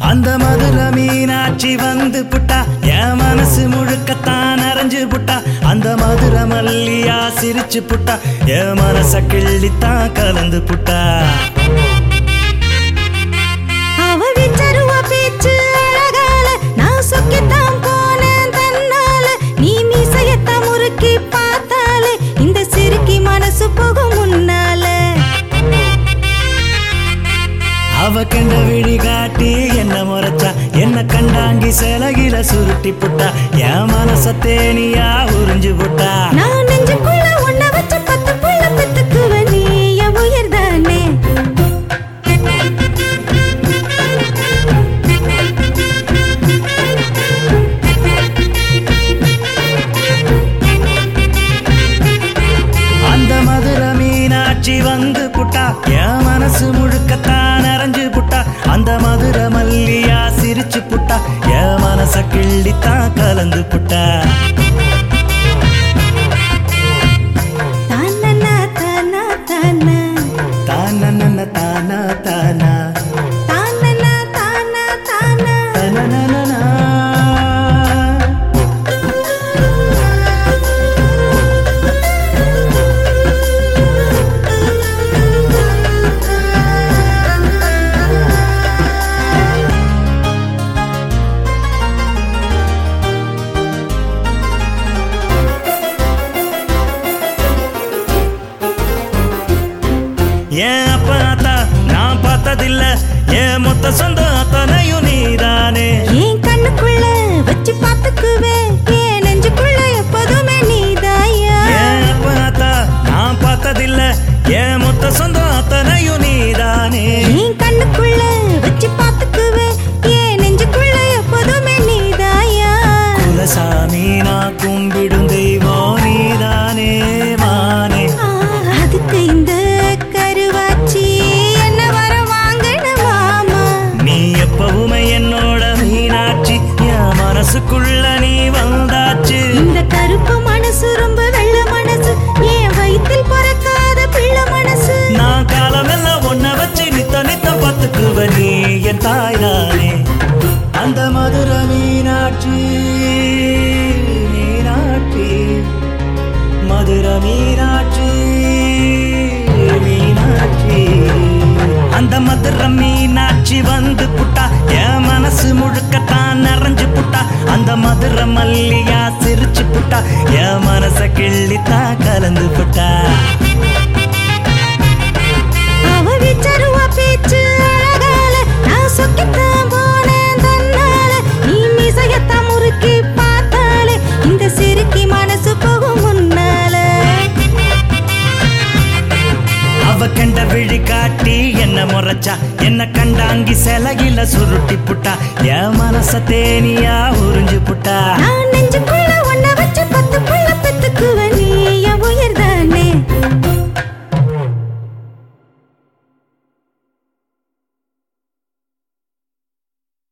அந்த மதுர மீனாட்சி வந்து புட்டா என் மனசு முழுக்கத்தான் அரைஞ்சு புட்டா அந்த மதுர மல்லியா சிரிச்சு புட்டா என் மனச கிள்ளித்தான் கலந்து புட்டா அவ விச்சருவா பேச்சு அழகால நான் சொக்கித்தான் போனேன் தன்னால நீ மீசையத்த முறுக்கி பார்த்தாலே இந்த சிறுக்கி மனசு போகும் முன்னால அவ கண்ட விழி காட்டி என்ன முறைச்சா என்ன கண்டாங்கி சிலகில சுருட்டி புட்டா என் மனச தேனியா உறிஞ்சு புட்டா நான் நெஞ்சுக்குள்ள உன்னை வச்சு பத்து புள்ள பெத்துக்குவ நீ என் உயிர் தானே அந்த மதுர மீனாட்சி வந்து புட்டா என் மனசு முழுக்கத்தான் அரைஞ்சு புட்டா அந்த மதுர மல்லியா சிரிச்சு புட்டா என் மனச கிள்ளித்தான் கலந்து புட்டா தானனா தானா தானா தானன தானா தானா தானனா தானா தானா தனனனனா. ஏன் அப்பா அத்தா நான் பார்த்ததில்ல ஏன் மொத்த சொந்தம் அத்தனையும் நீதானே என் கண்ணுக்குள்ள வச்சு பார்த்துக்குவேன் என் நெஞ்சுக்குள்ள எப்போதுமே நீதாயா ஏன் அப்பா அத்தா நான் பார்த்ததில்ல ஏன் மொத்த சொந்தம் அத்தனையும் நீதானே என் கண்ணுக்குள்ள வச்சு பார்த்துக்குவேன் என் நெஞ்சுக்குள்ள எப்போதுமே நீதாயா குலசாமி நான் கும்பிடும் தெய்வம் நீதானே மானே ஆ, அதுக்கு இந்த கருவாச்சி என்ன வர வாங்கின மாமா நீ எப்பவுமே என்னோட மீனாட்சி என் மனசுக்குள்ள நீ வந்தாச்சு இந்த கருப்பு மனசு ரொம்ப வெள்ள மனசு என் வயிற்றில் பிறக்காத பிள்ளை மனசு நான் காலமெல்லாம் ஒன்ன வச்சு நித்த நித்த பார்த்துக்குவ நீ என் தாய்தானே அந்த மதுர மீனாட்சி மீனாட்சி மதுர மீனாட்சி மீனாட்சி அந்த மதுர மீனாட்சி வந்து புட்டா என் மனசு முழுக்கத்தான் நிறைஞ்சு புட்டா அந்த மதுர மல்லியா சிரிச்சு புட்டா என் மனச கிள்ளித்தான் கலந்து புட்டா அவ விச்சருவா பேச்சு அழகால நான் சொக்கித்தான் போனேன் தன்னால நீ மீசையத்தான் முறுக்கி பார்த்தாலே இந்த சிறுக்கி மனசு போகும் முன்னால அவ கண்ட விழி காட்டி என்ன முறைச்சா என்ன கண்டாங்கி சிலகில சுருட்டி புட்டா என் மனச தேனியா உறிஞ்சு புட்டா நான்